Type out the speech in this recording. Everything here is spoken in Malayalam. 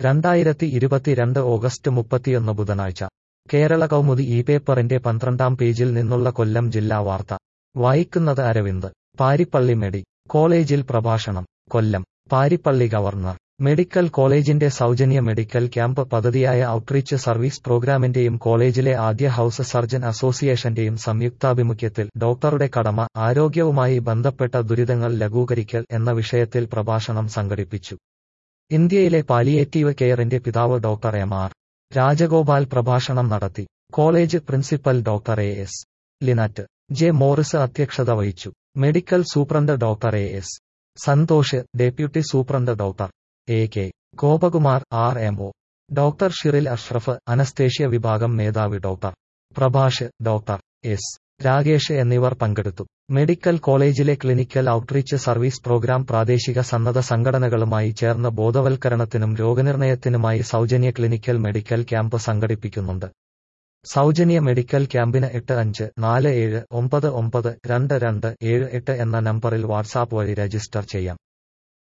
രണ്ടായിരത്തി ഇരുപത്തിരണ്ട് ഓഗസ്റ്റ് മുപ്പത്തിയൊന്ന് ബുധനാഴ്ച കേരള കൗമുദി ഈ പേപ്പറിന്റെ പന്ത്രണ്ടാം പേജിൽ നിന്നുള്ള കൊല്ലം ജില്ലാ വാർത്ത വായിക്കുന്നത് അരവിന്ദ് പാരിപ്പള്ളി മെഡി കോളേജിൽ പ്രഭാഷണം കൊല്ലം പാരിപ്പള്ളി ഗവർണർ മെഡിക്കൽ കോളേജിന്റെ സൗജന്യ മെഡിക്കൽ ക്യാമ്പ് പദ്ധതിയായ ഔട്ട്റീച്ച് സർവീസ് പ്രോഗ്രാമിന്റെയും കോളേജിലെ ആദ്യ ഹൌസ് സർജൻ അസോസിയേഷന്റെയും സംയുക്താഭിമുഖ്യത്തിൽ ഡോക്ടറുടെ കടമ ആരോഗ്യവുമായി ബന്ധപ്പെട്ട ദുരിതങ്ങൾ ലഘൂകരിക്കൽ എന്ന വിഷയത്തിൽ പ്രഭാഷണം സംഘടിപ്പിച്ചു ഇന്ത്യയിലെ പാലിയേറ്റീവ് കെയറിന്റെ പിതാവ് ഡോക്ടർ എം ആർ രാജഗോപാൽ പ്രഭാഷണം നടത്തി college principal doctor A S Linet J Morris അധ്യക്ഷത വഹിച്ചു medical superintendent doctor A S Santhosh deputy superintendent doctor A K Gopakumar R M O doctor Shiril Ashraf anaesthesia വിഭാഗം മേധാവി doctor Prabhash doctor S Rakesh എന്നിവർ പങ്കെടുത്തു മെഡിക്കൽ കോളേജിലെ ക്ലിനിക്കൽ ഔട്ട്റീച്ച് സർവീസ് പ്രോഗ്രാം പ്രാദേശിക സന്നദ്ധ സംഘടനകളുമായി ചേർന്ന് ബോധവൽക്കരണത്തിനും രോഗനിർണയത്തിനുമായി സൗജന്യ ക്ലിനിക്കൽ മെഡിക്കൽ ക്യാമ്പ് സംഘടിപ്പിക്കുന്നുണ്ട് സൗജന്യ മെഡിക്കൽ ക്യാമ്പിന് എട്ട് അഞ്ച് നാല് ഏഴ് ഒമ്പത് ഒമ്പത് രണ്ട് രണ്ട് ഏഴ് എട്ട് എന്ന നമ്പറിൽ വാട്സാപ്പ് വഴി രജിസ്റ്റർ ചെയ്യാം